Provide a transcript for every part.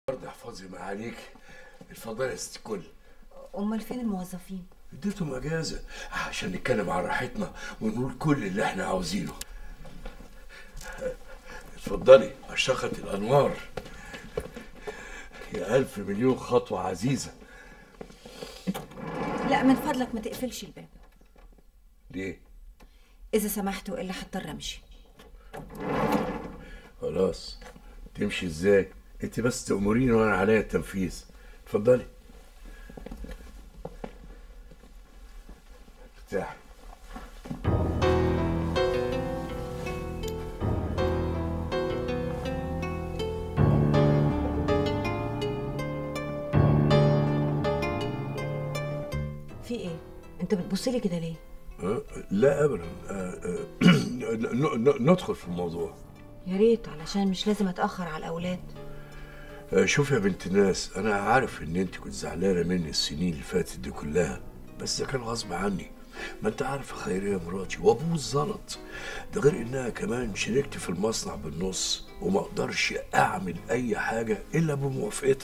برضه احفظي ما عليك اتفضلي يا ست الكل امال فين الموظفين اديتهم اجازه عشان نتكلم عن راحتنا ونقول كل اللي احنا عاوزينه اتفضلي اشرقة الانوار يا الف مليون خطوه عزيزه لا من فضلك ما تقفلش الباب ليه اذا سمحت والا هضطر امشي خلاص تمشي ازاي انت بس تأمريني وانا عليا التنفيذ اتفضلي ارتاحي في ايه انت بتبص لي كده ليه أه؟ لا ابدا أه، أه، ن- ن- ندخل في الموضوع يا ريت علشان مش لازم اتاخر على الاولاد أه، شوف يا بنت الناس انا عارف ان انت كنت زعلانه مني السنين اللي فاتت دي كلها بس ده كان غصب عني ما انت عارف خيريه مراتي وابوه الزلط ده غير انها كمان شاركت في المصنع بالنص وما اقدرش اعمل اي حاجه الا بموافقتها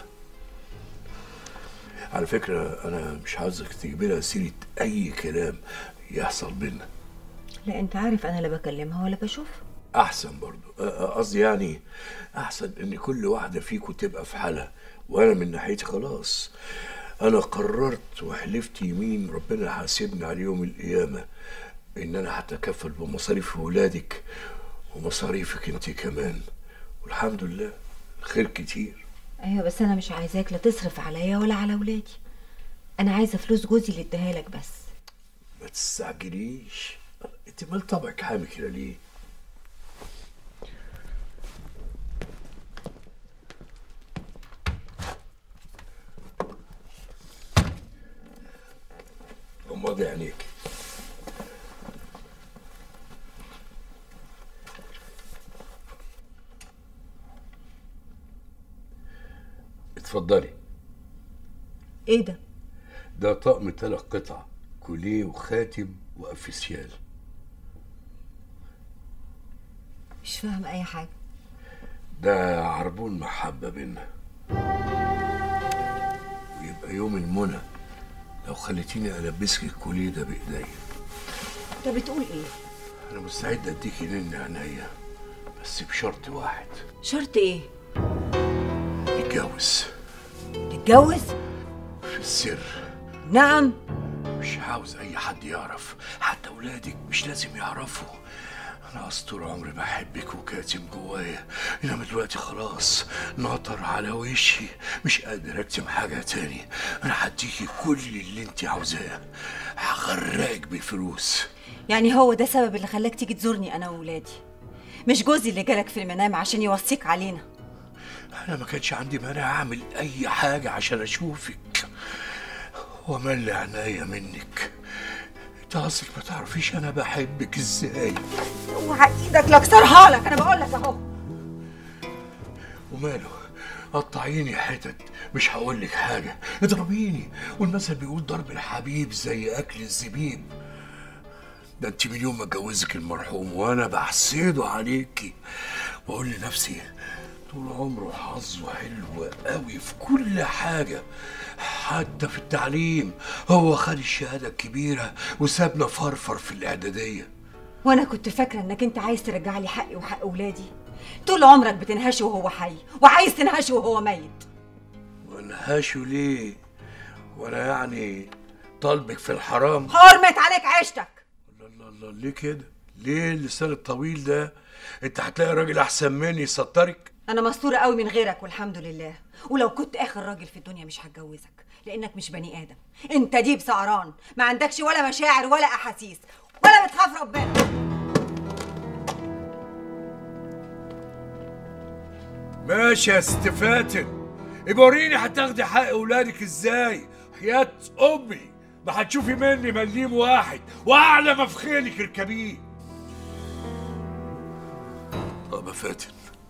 على فكره انا مش عاوزك تجيبي لها سيره اي كلام يحصل بينا لا انت عارف انا لا بكلمها ولا بشوفها احسن برضو أ- أ- قصدي يعني احسن ان كل واحده فيكم تبقى في حالها وانا من ناحيتي خلاص انا قررت وحلفت يمين ربنا يحاسبني على يوم القيامه ان انا هتكفل بمصاريف ولادك ومصاريفك انت كمان والحمد لله الخير كتير ايوه بس انا مش عايزاك لا تصرف عليا ولا على ولادي انا عايزه فلوس جوزي اللي اديها لك بس ما تستعجليش انت مال طبعك حامي كده ليه غمضي عينيك اتفضلي ايه ده ده طقم تلات قطع كوليه وخاتم وافيسيال مش فاهم اي حاجه ده عربون محبة بينا ويبقى يوم المنى لو خليتيني ألبسك الكوليه ده بإيديا انت بتقول ايه أنا مستعد أديكي نن عينيا بس بشرط واحد شرط ايه نتجوز تتجوز في السر نعم مش عاوز أي حد يعرف حتى أولادك مش لازم يعرفوا أنا أصل طول عمري بحبك وكاتم جوايا إنما دلوقتي خلاص نطر على وشي مش قادر أكتم حاجة تاني أنا هديكي كل اللي أنت عاوزاه هغرقك بالفلوس يعني هو ده السبب اللي خلاك تيجي تزورني انا وولادي مش جوزي اللي جالك في المنام عشان يوصيك علينا أنا ما كانش عندي مانع أعمل أي حاجة عشان أشوفك وملي عينيا منك أنت أصلك ما تعرفيش أنا بحبك إزاي اوعى ايدك لاكسرها لك انا بقول لك اهو وماله قطعيني حتت مش هقول لك حاجه اضربيني والمثل بيقول ضرب الحبيب زي اكل الزبيب ده انت من يوم ما اتجوزك المرحوم وانا بحسده عليكي واقول لنفسي طول عمره حظه حلو قوي في كل حاجه حتى في التعليم هو خد الشهاده الكبيره وسابنا فرفر في الاعداديه وانا كنت فاكره انك انت عايز ترجع لي حقي وحق اولادي طول عمرك بتنهشه وهو حي وعايز تنهشه وهو ميت وانهاشه ليه وانا يعني طالبك في الحرام حرمت عليك عيشتك الله الله الله ليه كده ليه اللسان الطويل ده انت هتلاقي راجل احسن مني يسطرك انا مستوره قوي من غيرك والحمد لله ولو كنت اخر راجل في الدنيا مش هتجوزك لانك مش بني ادم انت ديب سعران ما عندكش ولا مشاعر ولا احاسيس ولا بتخاف ربنا ماشي يا ست فاتن ابوريني هتاخدي حق اولادك ازاي حياة امي ما هتشوفي مني مليم واحد واعلى ما في خيلك اركبيه طب يا فاتن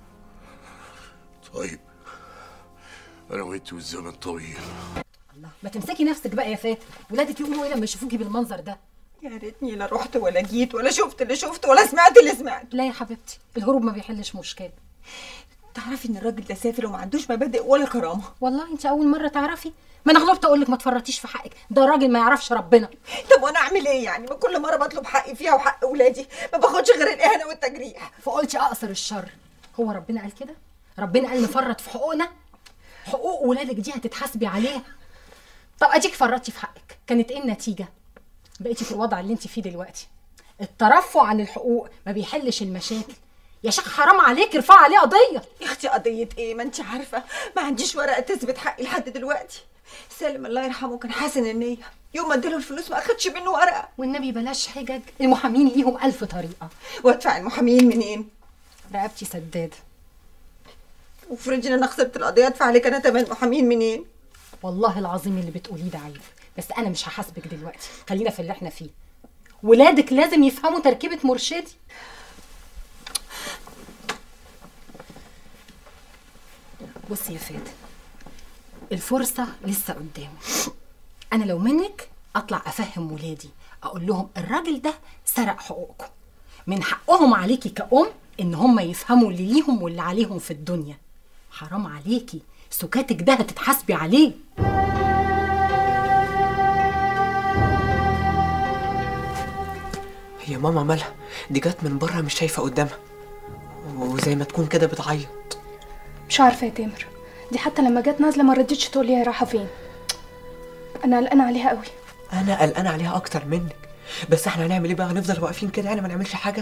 طيب انا وانت والزمن طويل الله ما تمسكي نفسك بقى يا فاتن ولادك يقولوا ايه لما يشوفوكي بالمنظر ده يا ريتني لا رحت ولا جيت ولا شفت اللي شفت ولا سمعت اللي سمعت لا يا حبيبتي الهروب ما بيحلش مشكله تعرفي ان الراجل ده سافر وما عندوش مبادئ ولا كرامه والله انت اول مره تعرفي ما انا غلبت اقول لك ما تفرطيش في حقك ده راجل ما يعرفش ربنا طب وانا اعمل ايه يعني ما كل مره بطلب حقي فيها وحق اولادي ما باخدش غير الاهانه والتجريح فقلت اقصر الشر هو ربنا قال كده ربنا قال نفرط في حقوقنا حقوق ولادك دي هتتحاسبي عليها طب اديك فرطتي في حقك كانت ايه النتيجه بقيتي في الوضع اللي انت فيه دلوقتي الترفع عن الحقوق ما بيحلش المشاكل يا شيخ حرام عليك ارفع عليه قضيه يا اختي قضيه ايه ما انت عارفه ما عنديش ورقه تثبت حقي لحد دلوقتي سالم الله يرحمه كان حاسن النيه يوم ما اديله الفلوس ما اخدش منه ورقه والنبي بلاش حجج المحامين ليهم ألف طريقه وادفع المحامين منين رقبتي سداده وفرضي ان انا خسرت القضيه ادفع عليك انا تمن محامين منين والله العظيم اللي بتقوليه ده عيب بس انا مش هحاسبك دلوقتي خلينا في اللي احنا فيه ولادك لازم يفهموا تركيبه مرشدي بصي يا فاتن الفرصه لسه قدامي انا لو منك اطلع افهم ولادي اقول لهم الراجل ده سرق حقوقكم من حقهم عليكي كأم ان هم يفهموا اللي ليهم واللي عليهم في الدنيا حرام عليكي سكاتك ده هتتحاسبي عليه هي ماما مالها دي جت من بره مش شايفه قدامها وزي ما تكون كده بتعيط مش عارفة يا تامر دي حتى لما جت نازلة ما ردتش تقول لي هي رايحة فين أنا قلقانة عليها قوي انا قلقان عليها اكتر منك بس احنا هنعمل ايه بقى هنفضل واقفين كده يعني ما نعملش حاجه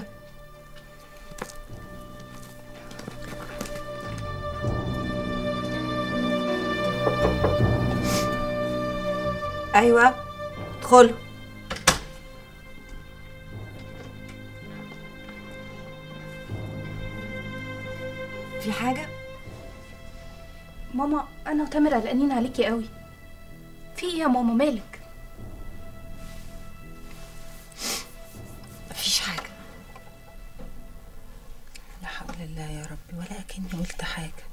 ايوه ادخلوا في حاجه ماما أنا وتامر قلقانين عليكي قوي في إيه يا ماما مالك مفيش حاجة لا حول الله يا ربي ولا أكني قلت حاجة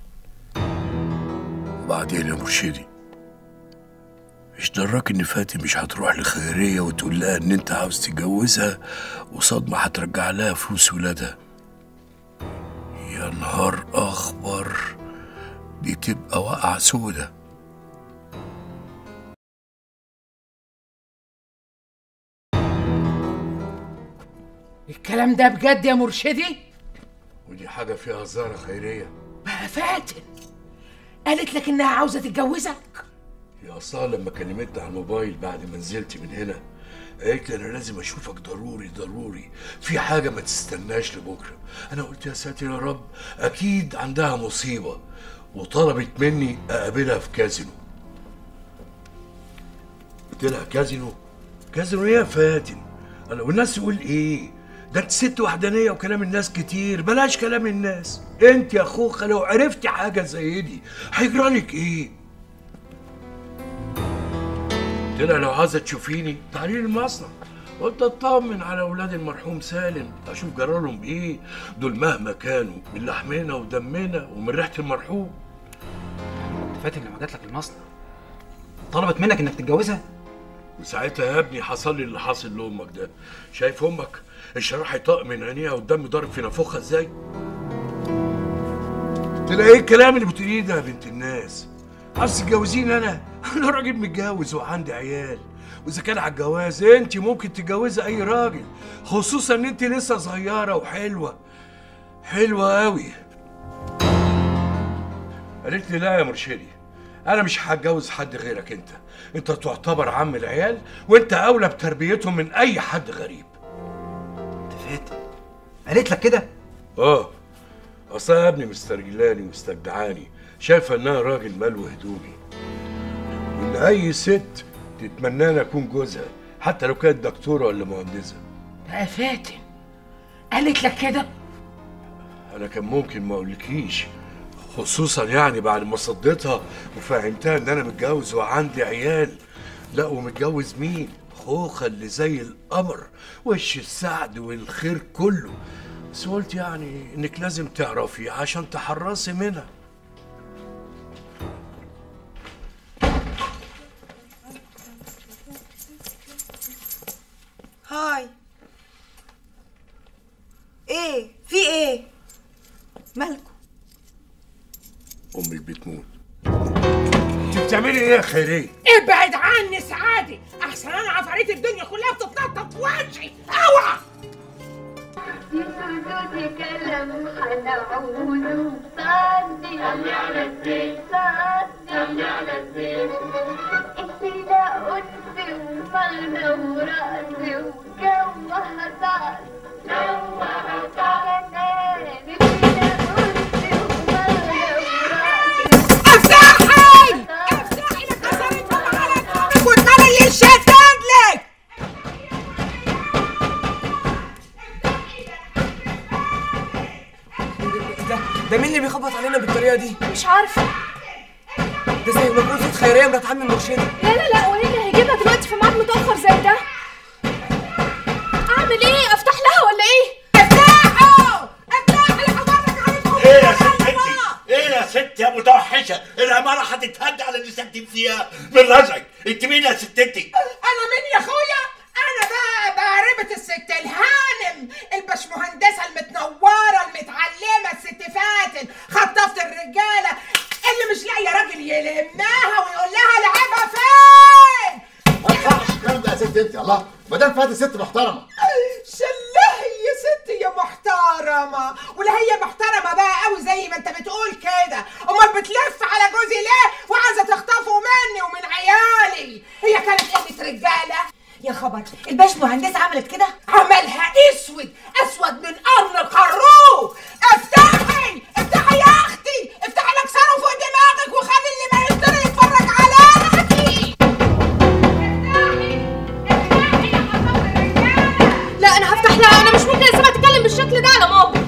وبعدين يا مرشدي مش دراك ان فاتن مش هتروح لخيرية وتقول لها ان انت عاوز تتجوزها وصدمة هترجع لها فلوس ولادها يا نهار اخبر دي تبقى وقعة سودة الكلام ده بجد يا مرشدي ودي حاجة فيها هزارة خيرية بقى فاتن قالت لك انها عاوزه تتجوزك يا أصلا لما كلمتني على الموبايل بعد ما نزلت من هنا قالت لي انا لازم اشوفك ضروري ضروري في حاجه ما تستناش لبكره انا قلت يا ساتر يا رب اكيد عندها مصيبه وطلبت مني اقابلها في كازينو قلت لها كازينو كازينو ايه يا فاتن انا والناس تقول ايه ده انت ست وحدانيه وكلام الناس كتير بلاش كلام الناس انت يا خوخه لو عرفتي حاجه زي دي هيجرالك ايه قلت لها لو عايزه تشوفيني تعالي لي المصنع قلت اطمن على اولاد المرحوم سالم اشوف جرالهم ايه دول مهما كانوا من لحمنا ودمنا ومن ريحه المرحوم فاتن لما جات لك المصنع طلبت منك انك تتجوزها وساعتها يا ابني حصل لي اللي حاصل لامك ده شايف امك الشراح يطق من عينيها والدم ضارب في نافوخها ازاي قلت لها ايه الكلام اللي بتقوليه ده يا بنت الناس عايز تتجوزيني انا انا راجل متجوز وعندي عيال واذا كان على الجواز انت ممكن تتجوزي اي راجل خصوصا ان انت لسه صغيره وحلوه حلوه قوي قالت لي لا يا مرشدي انا مش هتجوز حد غيرك انت انت تعتبر عم العيال وانت اولى بتربيتهم من اي حد غريب انت فاتن قالت لك كده اه اصل يا ابني مسترجلاني ومستجدعاني شايفه انها راجل ملو هدومي وان اي ست تتمناني اكون جوزها حتى لو كانت دكتوره ولا مهندسه بقى فاتن قالت لك كده انا كان ممكن ما اقولكيش خصوصا يعني بعد ما صديتها وفهمتها ان انا متجوز وعندي عيال لا ومتجوز مين خوخه اللي زي القمر وش السعد والخير كله بس قلت يعني انك لازم تعرفي عشان تحرصي منها هاي ايه في ايه مالكم بتعملي ايه يا خيريه ابعد عني سعادي احسن انا عفاريت الدنيا كلها بتتنطط في وشي اوعى يسودوني كلام هنعوده صدي صلي على الزين صدي على الزين السيدة أنسي ومغنى ورأسي وجوها طعس جوها طعس السيدة أنسي ومغنى ورأسي افتحي افتحي لك حصلت على واتمنى يشتت لك ده ده مين اللي بيخبط علينا بالطريقه دي مش عارفه ده زي ما يكون صوت خيريه مرات عم مرشده لا لا لا وايه اللي هيجيبها دلوقتي في ميعاد متاخر زي ده اعمل ايه افتح لها ولا ايه افتحوا افتحوا اللي حضرتك عليكم ايه يا ست انت ايه يا ست يا متوحشه العماره هتتهد على اللي ساكتين فيها من رزقك انت مين يا ست انت انا مين يا اخويا انا بقى بقربة الست الهانم البشمهندسة المتنورة المتعلمة الست فاتن خطفت الرجالة اللي مش لاقية راجل يلمها ويقول لها لعبها فين ما ينفعش الكلام ده يا ست انت الله ما دام فاتت ست محترمه شله يا ستي يا محترمة ولا هي محترمة بقى قوي زي ما انت بتقول كده امال بتلف على جوزي ليه وعايزة تخطفه مني ومن عيالي هي كانت قلة رجالة يا خبر الباش مهندسة عملت كده عملها اسود اسود من قرن الخروف افتحي افتحي يا اختي افتحي لك صاروخ فوق دماغك وخلي اللي ما يقدر يتفرج عليكي لا انا هفتح لها انا مش ممكن اسيبها تتكلم بالشكل ده على ماما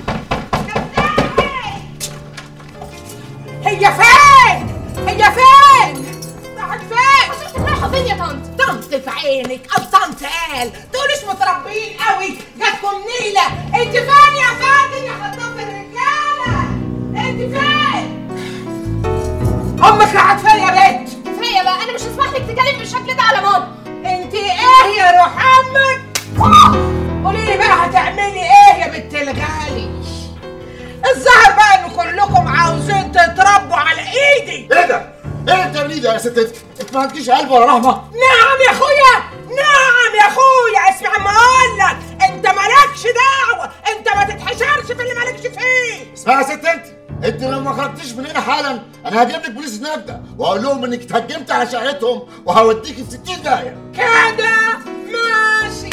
هي فين هي فين راحت فين شفتك رايحه فين يا طنط طنط في عينك او طنط قال تقوليش متربيين قوي جاتكم نيله انت فين يا فاتن يا خطاف الرجاله انت فين امك راحت فين يا بنت كفايه بقى انا مش هسمح لك تتكلم بالشكل ده على ماما انت ايه يا روح امك قولي لي بقى هتعملي ايه يا بنت الغالي الظاهر بقى ان كلكم عاوزين تتربوا على ايدي ايه ده؟ ايه الترنيد ده يا ست انت؟ انت ما عندكيش قلب ولا رحمه؟ نعم يا اخويا نعم يا اخويا اسمع ما اقول لك انت مالكش دعوه انت ما تتحشرش في اللي مالكش فيه اسمعي يا ست انت انت لو ما خرجتيش من هنا حالا انا هجيب لك بوليس نجده واقول لهم انك اتهجمت على شقتهم وهوديكي في 60 داهيه كده ماشي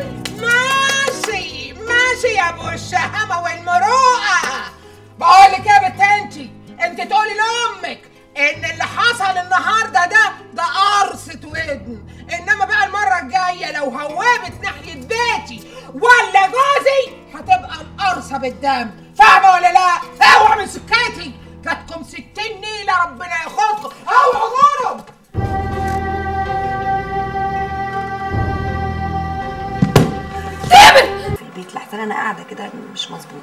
ماشي ماشي يا ابو الشهامه والمروءه بقول لك يا بنت انت انت تقولي لامك ان اللي حصل النهارده ده ده قرصة ودن انما بقى المره الجايه لو هوبت ناحيه بيتي ولا جوزي هتبقى القرصه بالدم فاهمه ولا لا اوعى من سكاتي جاتكم ستين نيله ربنا ياخدكم اوعى غرب في البيت لحسن انا قاعده كده مش مظبوط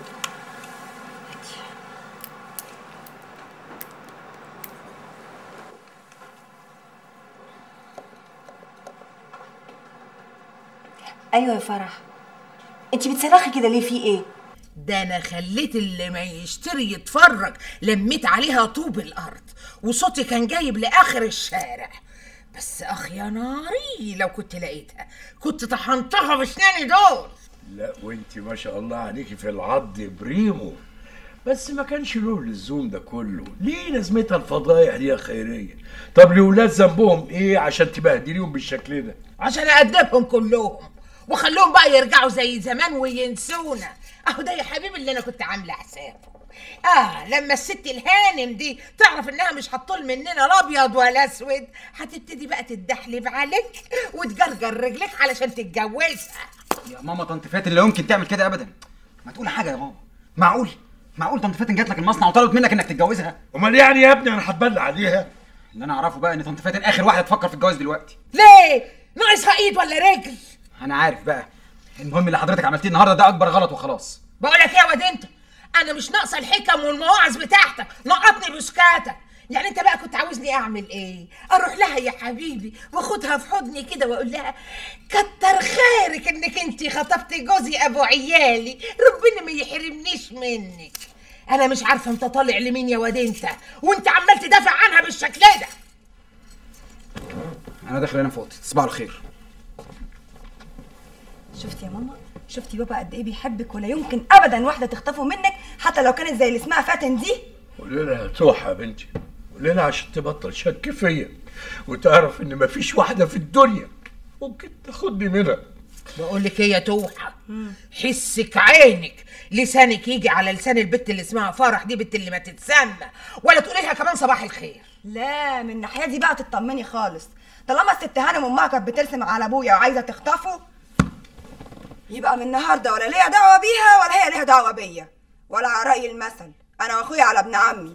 ايوه يا فرح انت بتصرخي كده ليه في ايه ده انا خليت اللي ما يشتري يتفرج لميت عليها طوب الارض وصوتي كان جايب لاخر الشارع بس اخ يا ناري لو كنت لقيتها كنت طحنتها بسناني دول لا وانت ما شاء الله عليكي في العض بريمو بس ما كانش له اللزوم ده كله ليه لازمتها الفضايح دي يا خيريه طب لولاد ذنبهم ايه عشان تبهدليهم بالشكل ده عشان اقدمهم كلهم وخلوهم بقى يرجعوا زي زمان وينسونا اهو ده يا حبيبي اللي انا كنت عامله حسابه اه لما الست الهانم دي تعرف انها مش هتطول مننا لا ابيض ولا اسود هتبتدي بقى تتدحلب عليك وتجرجر رجلك علشان تتجوزها يا ماما طنط فاتن لا يمكن تعمل كده ابدا ما تقول حاجه يا ماما معقول معقول طنط فاتن جات لك المصنع وطلبت منك انك تتجوزها امال يعني يا ابني انا هتبلى عليها اللي انا اعرفه بقى ان طنط فاتن اخر واحده تفكر في الجواز دلوقتي ليه ناقصها ايد ولا رجل انا عارف بقى المهم اللي حضرتك عملتيه النهارده ده اكبر غلط وخلاص بقول لك ايه يا واد انت انا مش ناقصه الحكم والمواعظ بتاعتك نقطني بسكاتك يعني انت بقى كنت عاوزني اعمل ايه اروح لها يا حبيبي واخدها في حضني كده واقول لها كتر خيرك انك انت خطفتي جوزي ابو عيالي ربنا ما يحرمنيش منك انا مش عارفه انت طالع لمين يا واد انت وانت عمال تدافع عنها بالشكل ده انا داخل انام في اوضتي تصبحوا على خير شفتي يا ماما شفتي بابا قد ايه بيحبك ولا يمكن ابدا واحده تخطفه منك حتى لو كانت زي اللي اسمها فاتن دي قولي لها توحى يا بنتي قولي لها عشان تبطل شك فيا وتعرف ان مفيش واحده في الدنيا ممكن تاخدني منها بقول لك ايه يا توحة حسك عينك لسانك يجي على لسان البت اللي اسمها فرح دي بنت اللي ما تتسمى ولا تقولي لها كمان صباح الخير لا من الناحيه دي بقى تطمني خالص طالما الست هانم امها كانت بترسم على ابويا وعايزه تخطفه يبقى من النهارده ولا ليها دعوه بيها ولا هي ليها دعوه بيا ولا على راي المثل انا واخويا على ابن عمي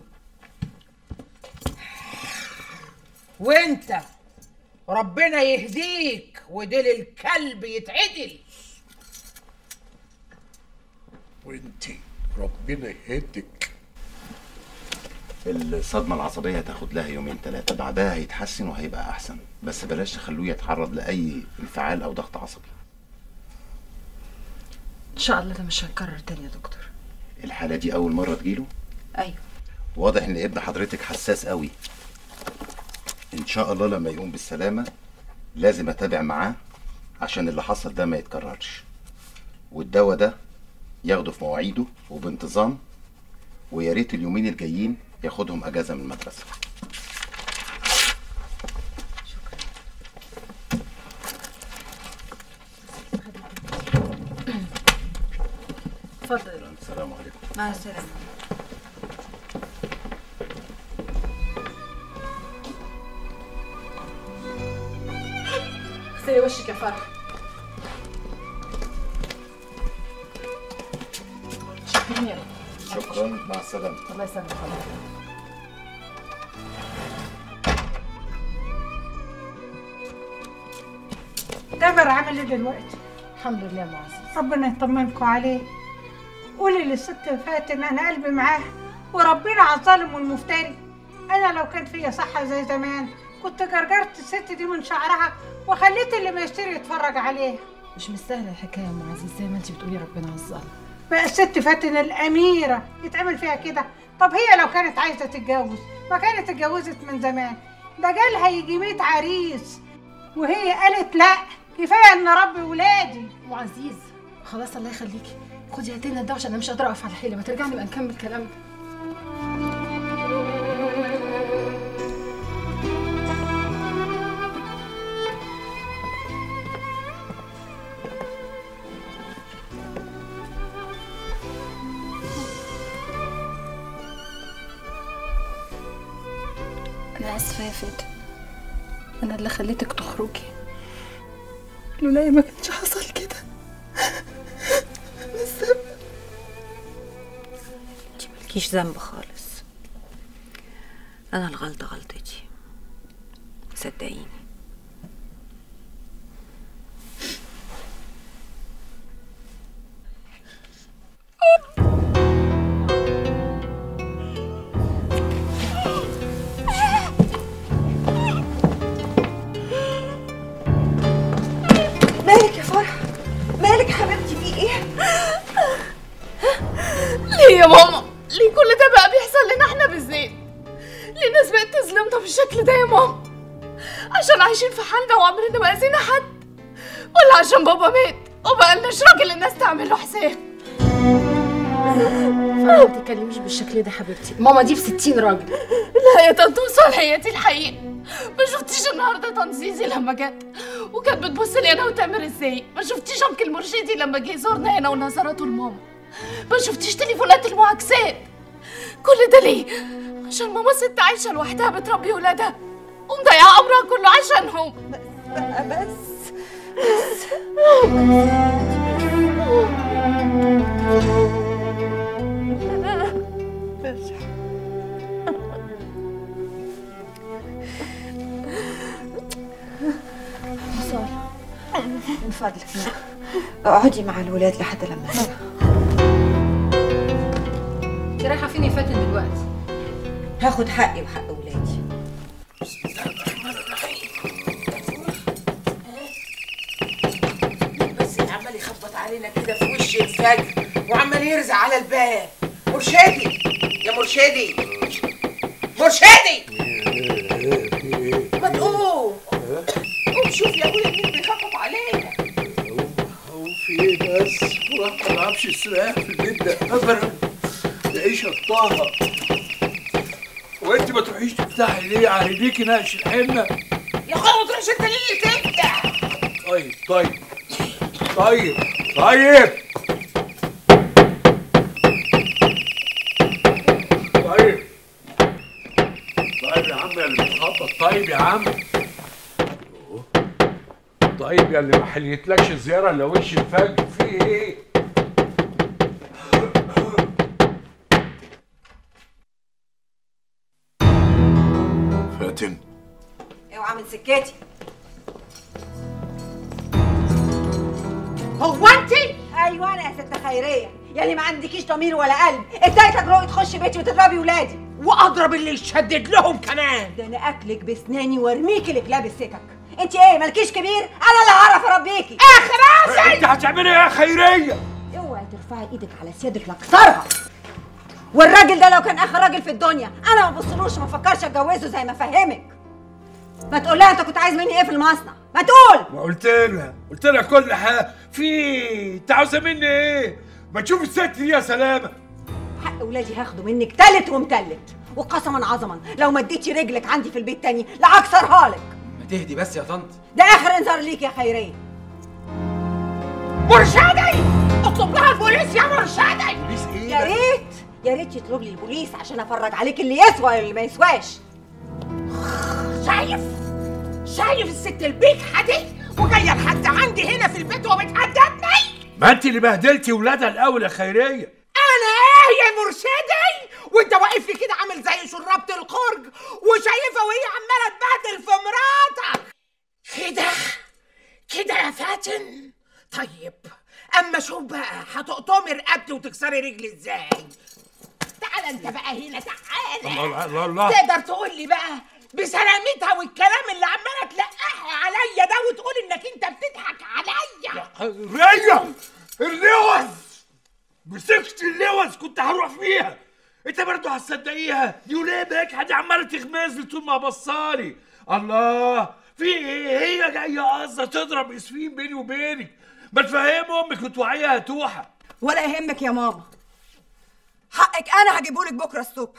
وانت ربنا يهديك وديل الكلب يتعدل وانتي ربنا يهدك الصدمة العصبية هتاخد لها يومين ثلاثة بعدها هيتحسن وهيبقى أحسن بس بلاش تخلوه يتعرض لأي انفعال أو ضغط عصبي ان شاء الله ده مش هيتكرر تاني يا دكتور الحالة دي أول مرة تجيله ايوه واضح إن ابن حضرتك حساس قوي إن شاء الله لما يقوم بالسلامة لازم أتابع معاه عشان اللي حصل ده ما يتكررش والدواء ده ياخده في مواعيده وبانتظام ويا ريت اليومين الجايين ياخدهم أجازة من المدرسة اتفضل السلام عليكم مع السلامه اغسلي وشك يا فرح شكرا يا رب شكرا مع السلامة الله يسلمك حضرتك تامر عامل ايه دلوقتي؟ الحمد لله يا ام عزيز ربنا يطمنكم عليه قولي للست فاتن انا قلبي معاه وربنا على الظالم والمفتري انا لو كان فيا صحه زي زمان كنت جرجرت الست دي من شعرها وخليت اللي ما يشتري يتفرج عليها مش مستاهله الحكايه يا ام عزيز زي ما انت بتقولي ربنا على الظالم بقى الست فاتن الاميره يتعمل فيها كده طب هي لو كانت عايزه تتجوز ما كانت اتجوزت من زمان ده جالها يجي 100 عريس وهي قالت لا كفايه ان اربي ولادي ام عزيز خلاص الله يخليكي خدي هاتي لنا الدواء عشان انا مش قادره اقف على حيلي ما ترجعي نبقى نكمل كلامنا أنا آسفة يا فاتن أنا اللي خليتك تخرجي لولاي ما كانش حصل كده انت مالكيش ذنب خالص انا الغلطه غلطتي صدقيني مالك يا فرح مالك يا حبيبتي في ايه ليه يا ماما؟ ليه كل ده بقى بيحصل لنا احنا بالذات؟ ليه الناس بقت تظلمنا بالشكل ده يا ماما؟ عشان عايشين في حالنا وعمرنا ما اذينا حد؟ ولا عشان بابا مات وبقالناش راجل الناس تعمل له حساب؟ فرح ما تتكلميش بالشكل ده حبيبتي ماما دي في 60 راجل لا يا طنط وصال هي دي الحقيقة ما شفتيش النهارده طنط زيزي لما جت وكانت بتبص لي انا وتامر ازاي ما شفتيش انكل مرشدي لما جه يزورنا هنا ونظراته لماما ما شفتيش تليفونات المعاكسات كل ده ليه عشان ماما ست عايشه لوحدها بتربي ولادها ومضيعه عمرها كله عشانهم بقى بس سارة من فضلك اقعدي مع الولاد لحد لما ارجع انت رايحه فين يا فاتن دلوقتي هاخد حقي وحق ولادي بس اللي عمال يخبط علينا كده في وش الفجر وعمال يرزع على الباب مرشدي يا مرشدي مرشدي ما تقوم تعرفش تستريح في البيت ده ابدا تعيش طه وانت ما تروحيش تفتحي ليه على ايديكي نقش الحنه يا اخويا ما تروحش انت ليه تفتح طيب طيب طيب طيب طيب طيب يا عم يا اللي بتخبط طيب يا عم أوه. طيب يا اللي ما حليتلكش الزياره الا وش الفجر في ايه؟ فاتن اوعى من سكتي هو انت ايوه انا يا ست خيريه يلي ما عندكيش ضمير ولا قلب اديتك رؤيه تخشي بيتي وتضربي ولادي واضرب اللي يشدد لهم كمان ده انا اكلك بسناني وارميكي لكلاب السكك انت ايه مالكيش كبير انا اللي هعرف اربيكي اخر انت هتعملي ايه يا خيريه؟ اوعي ترفعي ايدك على سيادك لاكسرها والراجل ده لو كان اخر راجل في الدنيا انا ما بصلوش ما فكرش اتجوزه زي ما فهمك ما تقول لها انت كنت عايز مني ايه في المصنع ما تقول ما قلت لها قلت لها كل حاجه في انت عاوزه مني ايه؟ ما تشوف الست دي يا سلامه حق ولادي هاخده منك تالت ومتلت وقسما عظما لو مديتي رجلك عندي في البيت تاني لاكسرها لك ما تهدي بس يا طنط ده اخر انذار ليك يا خيريه مرشدي اطلب لها البوليس يا مرشدي بوليس ايه يا ريت يا ريت يطلب لي البوليس عشان افرج عليك اللي يسوى واللي ما يسواش شايف شايف الست البيكحه دي وجايه لحد عندي هنا في البيت وبتهددني ما انت اللي بهدلتي ولادها الاول يا خيريه انا ايه يا مرشدي وانت واقف لي كده عامل زي شرابة الخرج وشايفها وهي عماله تبهدل في مراتك كده كده يا فاتن طيب اما شوف بقى هتقطمي رقبتي وتكسري رجلي ازاي تعال انت بقى هنا تعال الله الله الله تقدر تقول لي بقى بسلامتها والكلام اللي عماله تلقحه عليا ده وتقول انك انت بتضحك عليا خيريه اللوز مسكت اللوز كنت هروح فيها انت برضه هتصدقيها دي وليه بك حد عماله تغمز لي طول ما بصالي الله في ايه هي جايه قاصده تضرب اسفين بيني وبينك ما تفهم امك وتوعيها توحه ولا يهمك يا ماما حقك انا هجيبهولك بكره الصبح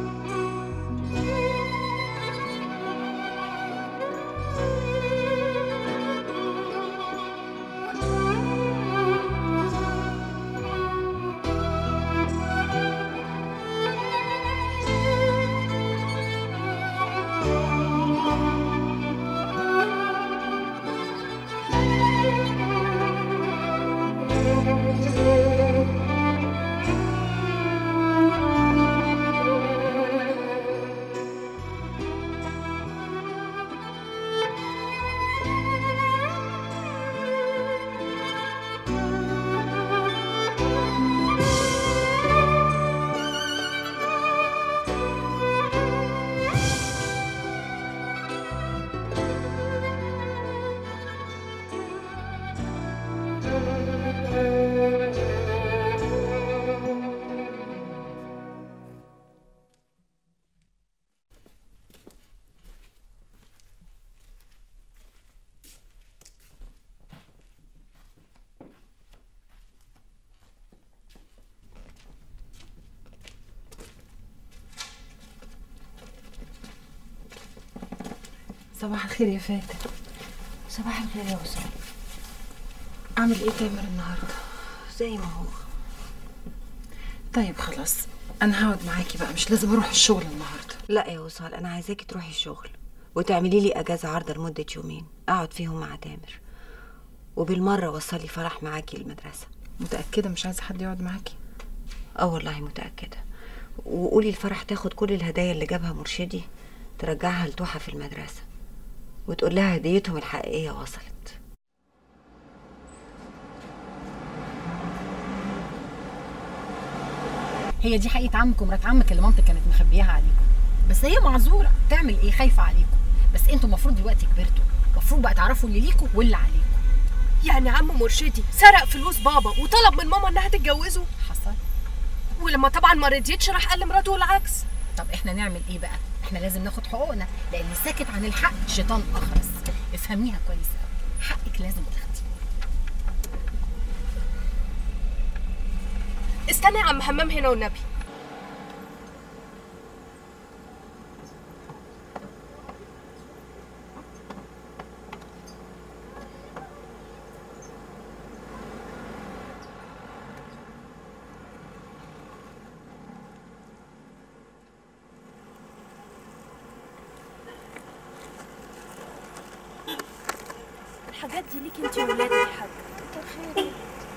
صباح الخير يا فاتن صباح الخير يا وسام اعمل ايه تامر النهارده زي ما هو طيب خلاص انا هقعد معاكي بقى مش لازم اروح الشغل النهارده لا يا وصال انا عايزاكي تروحي الشغل وتعملي لي اجازه عارضه لمده يومين اقعد فيهم مع تامر وبالمره وصلي فرح معاكي المدرسه متاكده مش عايزه حد يقعد معاكي اه والله متاكده وقولي الفرح تاخد كل الهدايا اللي جابها مرشدي ترجعها لتوحة في المدرسه وتقول لها هديتهم الحقيقيه وصلت هي دي حقيقه عمك ومرات عمك اللي مامتك كانت مخبياها عليكم بس هي معذوره تعمل ايه خايفه عليكم بس انتوا المفروض دلوقتي كبرتوا المفروض بقى تعرفوا اللي ليكوا واللي عليكم يعني عم مرشدي سرق فلوس بابا وطلب من ماما انها تتجوزه حصل ولما طبعا ما رضيتش راح قال لمراته العكس طب احنا نعمل ايه بقى احنا لازم ناخد حقوقنا لان اللي ساكت عن الحق شيطان اخرس افهميها كويس قوي حقك لازم تاخديه استنى يا عم همام هنا والنبي الحاجات دي ليكي انت وولادك يا حاج كتر خيرك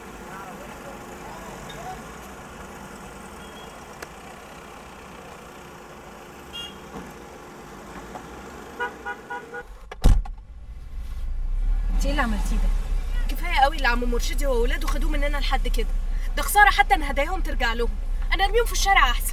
انت ايه اللي عملتيه ده كفايه قوي اللي عم مرشدي وولاده خدوه مننا لحد كده ده خساره حتى ان هداياهم ترجع لهم انا ارميهم في الشارع احسن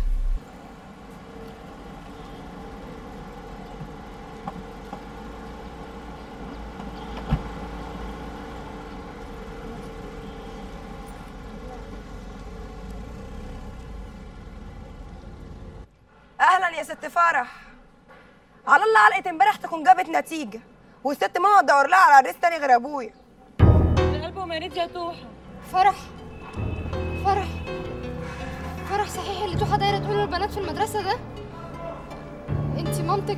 اهلا يا ست فرح على الله علقت امبارح تكون جابت نتيجه والست ماما تدور لها على عريس تاني غير ابويا قلبه مريض يا توحة فرح فرح فرح صحيح اللي توحة دايرة تقول للبنات في المدرسة ده انتي مامتك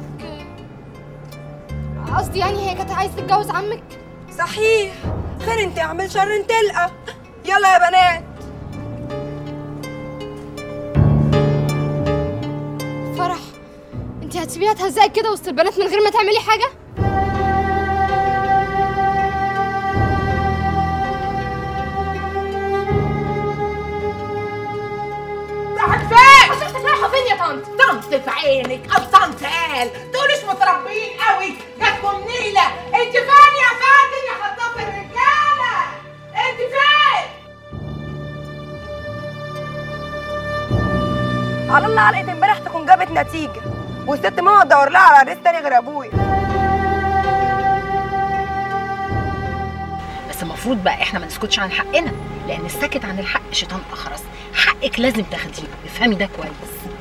قصدي يعني هي كانت عايزة تتجوز عمك صحيح خير انت اعمل شر تلقى يلا يا بنات فرح انتي هتسيبيها تهزقك كده وسط البنات من غير ما تعملي حاجة راحت فين؟ اصل رايحه فين يا طنط؟ طنط في عينك او طنط قال دولش متربيين قوي جاتكم نيله انت فين يا فاتن يا خطاف الرجاله انت فين؟ على الله علقت امبارح تكون جابت نتيجه والست ماما تدور لها على عريس تاني غير ابويا بس المفروض بقى احنا ما نسكتش عن حقنا لان الساكت عن الحق شيطان اخرس حقك لازم تاخديه افهمي ده كويس